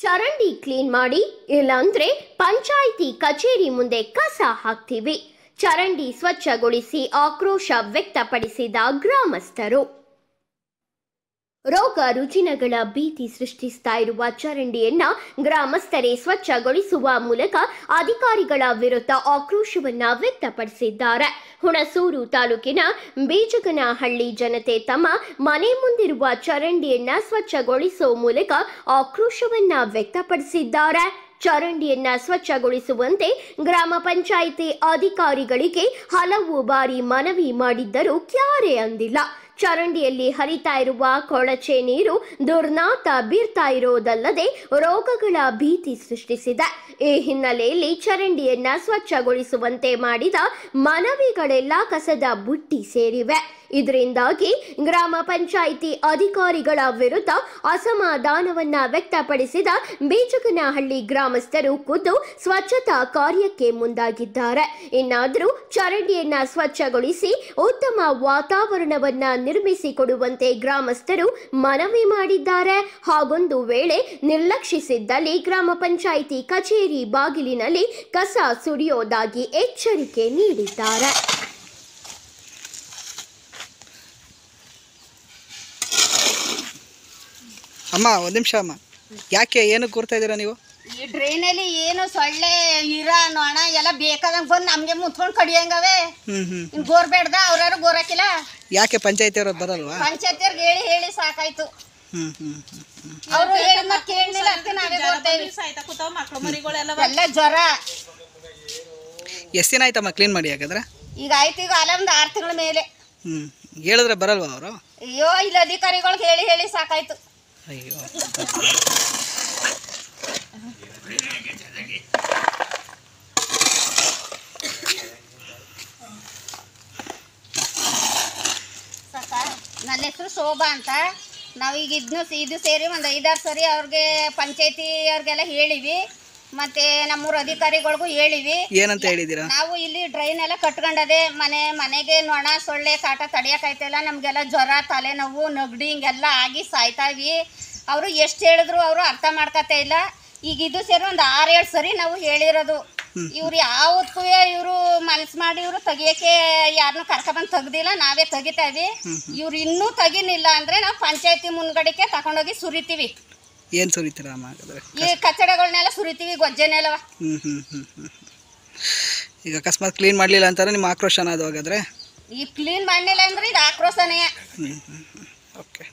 ಚರಂಡಿ ಕ್ಲೀನ್ ಮಾಡಿ ಇಲ್ಲಾಂದ್ರೆ ಪಂಚಾಯಿತಿ ಕಚೇರಿ ಮುಂದೆ ಕಸ ಹಾಕ್ತೀವಿ ಚರಂಡಿ ಸ್ವಚ್ಛಗೊಳಿಸಿ ಆಕ್ರೋಶ ವ್ಯಕ್ತಪಡಿಸಿದ ಗ್ರಾಮಸ್ಥರು ರೋಗ ರುಜಿನಗಳ ಭೀತಿ ಸೃಷ್ಟಿಸ್ತಾ ಇರುವ ಚರಂಡಿಯನ್ನ ಗ್ರಾಮಸ್ಥರೇ ಸ್ವಚ್ಛಗೊಳಿಸುವ ಮೂಲಕ ಅಧಿಕಾರಿಗಳ ವಿರುದ್ಧ ಆಕ್ರೋಶವನ್ನ ವ್ಯಕ್ತಪಡಿಸಿದ್ದಾರೆ ಹುಣಸೂರು ತಾಲೂಕಿನ ಬೀಜಗನಹಳ್ಳಿ ಜನತೆ ತಮ್ಮ ಮನೆ ಮುಂದಿರುವ ಚರಂಡಿಯನ್ನ ಸ್ವಚ್ಛಗೊಳಿಸುವ ಮೂಲಕ ಆಕ್ರೋಶವನ್ನ ವ್ಯಕ್ತಪಡಿಸಿದ್ದಾರೆ ಚರಂಡಿಯನ್ನ ಸ್ವಚ್ಛಗೊಳಿಸುವಂತೆ ಗ್ರಾಮ ಪಂಚಾಯಿತಿ ಅಧಿಕಾರಿಗಳಿಗೆ ಹಲವು ಬಾರಿ ಮನವಿ ಮಾಡಿದ್ದರೂ ಕ್ಯಾರೆ ಅಂದಿಲ್ಲ ಚರಂಡಿಯಲ್ಲಿ ಹರಿತಾ ಇರುವ ಕೊಳಚೆ ನೀರು ದುರ್ನಾತ ಬೀರ್ತಾ ಇರೋದಲ್ಲದೆ ರೋಗಗಳ ಭೀತಿ ಸೃಷ್ಟಿಸಿದೆ ಈ ಹಿನ್ನೆಲೆಯಲ್ಲಿ ಚರಂಡಿಯನ್ನ ಸ್ವಚ್ಛಗೊಳಿಸುವಂತೆ ಮಾಡಿದ ಮನವಿಗಳೆಲ್ಲ ಕಸದ ಬುಟ್ಟಿ ಸೇರಿವೆ ಇದರಿಂದಾಗಿ ಗ್ರಾಮ ಪಂಚಾಯಿತಿ ಅಧಿಕಾರಿಗಳ ವಿರುದ್ಧ ಅಸಮಾಧಾನವನ್ನ ವ್ಯಕ್ತಪಡಿಸಿದ ಬೀಜಗನಹಳ್ಳಿ ಗ್ರಾಮಸ್ಥರು ಖುದ್ದು ಸ್ವಚ್ಛತಾ ಕಾರ್ಯಕ್ಕೆ ಮುಂದಾಗಿದ್ದಾರೆ ಇನ್ನಾದರೂ ಚರಂಡಿಯನ್ನ ಸ್ವಚ್ಛಗೊಳಿಸಿ ಉತ್ತಮ ವಾತಾವರಣವನ್ನ ನಿರ್ಮಿಸಿಕೊಡುವಂತೆ ಗ್ರಾಮಸ್ಥರು ಮನವಿ ಮಾಡಿದ್ದಾರೆ ಹಾಗೊಂದು ವೇಳೆ ನಿರ್ಲಕ್ಷಿಸಿದ್ದಲ್ಲಿ ಗ್ರಾಮ ಪಂಚಾಯಿತಿ ಕಚೇರಿ ಬಾಗಿಲಿನಲ್ಲಿ ಕಸ ಸುರಿಯೋದಾಗಿ ಎಚ್ಚರಿಕೆ ನೀಡಿದ್ದಾರೆ ಅಮ್ಮ ಒಂದು ನಿಮಿಷ ಅಮ್ಮ ಯಾಕೆ ಏನು ಕೂರ್ತಾ ಇದ್ದೀರಾ ನೀವು ಈ ಡ್ರೈನಲ್ಲಿ ಏನು ಸೊಳ್ಳೆ ಇರ ನೊಣ ಎಲ್ಲ ಬೇಕಾದಂಗೆ ಬಂದು ನಮಗೆ ಮುತ್ಕೊಂಡು ಕಡಿಯಂಗವೆ ಹ್ಞೂ ಹ್ಞೂ ಇನ್ನು ಗೋರ್ ಬೇಡ್ದ ಅವ್ರಾರು ಗೋರಾಕಿಲ್ಲ ಯಾಕೆ ಪಂಚಾಯತಿಯವ್ರು ಬರಲ್ವಾ ಪಂಚಾಯತಿಯವ್ರಿಗೆ ಹೇಳಿ ಹೇಳಿ ಸಾಕಾಯ್ತು ಹ್ಞೂ ಹ್ಞೂ ಅವರು ಹೇಳಿ ಮತ್ತೆ ಕೇಳಲಿಲ್ಲ ಅದಕ್ಕೆ ನಾವೇ ಕೊಡ್ತೇವೆ ಮಕ್ಳು ಮರಿಗಳೆಲ್ಲ ಎಲ್ಲ ಜ್ವರ ಎಷ್ಟು ದಿನ ಆಯ್ತಮ್ಮ ಕ್ಲೀನ್ ಮಾಡಿ ಹಾಗಾದ್ರೆ ಈಗ ಆಯ್ತು ಈಗ ಅಲ್ಲ ಒಂದು ಆರು ತಿಂಗಳ ಮೇಲೆ ಹ್ಞೂ ಹೇಳಿದ್ರೆ ಬರಲ್ವಾ ಅವರು ಅಯ್ಯೋ ಇಲ್ಲಿ ಅಧಿಕಾರಿಗಳಿಗೆ ಹೇಳಿ ಹೇಳಿ ಸಾಕಾಯ್ತು ಅಯ್ಯೋ ಸಾಕಾ ನನ್ನ ಹೆಸರು ಶೋಭಾ ಅಂತ ನಾವೀಗ ಇದನ್ನು ಇದು ಸೇರಿ ಒಂದು ಐದಾರು ಸರಿ ಅವ್ರಿಗೆ ಪಂಚಾಯತಿ ಅವ್ರಿಗೆಲ್ಲ ಹೇಳಿವಿ ಮತ್ತೆ ನಮ್ಮೂರ ಅಧಿಕಾರಿಗಳಿಗೂ ಹೇಳಿವಿ ಏನಂತ ಹೇಳಿದ್ದೀರಾ ನಾವು ಇಲ್ಲಿ ಡ್ರೈನ್ ಎಲ್ಲ ಕಟ್ಕೊಂಡದೆ ಮನೆ ಮನೆಗೆ ನೊಣ ಸೊಳ್ಳೆ ಕಾಟ ತಡಿಯೋಕಾಯ್ತಿಲ್ಲ ನಮಗೆಲ್ಲ ಜ್ವರ ತಲೆನೋವು ನಗಡಿ ಹಿಂಗೆಲ್ಲ ಆಗಿ ಸಾಯ್ತಾವಿ ಅವರು ಎಷ್ಟು ಹೇಳಿದ್ರು ಅವರು ಅರ್ಥ ಮಾಡ್ಕೊತಾ ಇಲ್ಲ ಈಗ ಇದು ಸೇರಿ ಒಂದು ಆರು ಏಳು ಸರಿ ನಾವು ಹೇಳಿರೋದು ಇವ್ರು ಯಾವತ್ತೂ ಇವರು ಮನಸ್ಸು ಮಾಡಿ ಇವರು ತೆಗಿಯೋಕ್ಕೆ ಯಾರನ್ನೂ ಕರ್ಕೊಬಂದು ತೆಗ್ದಿಲ್ಲ ನಾವೇ ತೆಗಿತಾವಿ ಇವ್ರು ಇನ್ನೂ ತೆಗಿನಿಲ್ಲ ಅಂದರೆ ನಾವು ಪಂಚಾಯತಿ ಮುನ್ಗಡೆಗೆ ತಗೊಂಡೋಗಿ ಸುರಿತೀವಿ ಏನು ಸುರಿತೀರಾ ಅಮ್ಮ ಹಾಗಾದ್ರೆ ಈ ಕಚಡಗಳನ್ನೆಲ್ಲ ಸುರಿತೀವಿ ಗೊಜ್ಜೆನೆಲ್ಲವ ಹ್ಞೂ ಹ್ಞೂ ಹ್ಞೂ ಹ್ಞೂ ಈಗ ಅಕಸ್ಮಾತ್ ಕ್ಲೀನ್ ಮಾಡಲಿಲ್ಲ ಅಂತಾರೆ ನಿಮ್ಮ ಆಕ್ರೋಶನ ಅದು ಹಾಗಾದ್ರೆ ಈ ಕ್ಲೀನ್ ಮಾಡಲಿಲ್ಲ ಅಂದ್ರೆ ಇದು ಆಕ್ರೋಶನೇ ಹ್ಞೂ ಹ್ಞೂ ಹ್ಞೂ ಓಕೆ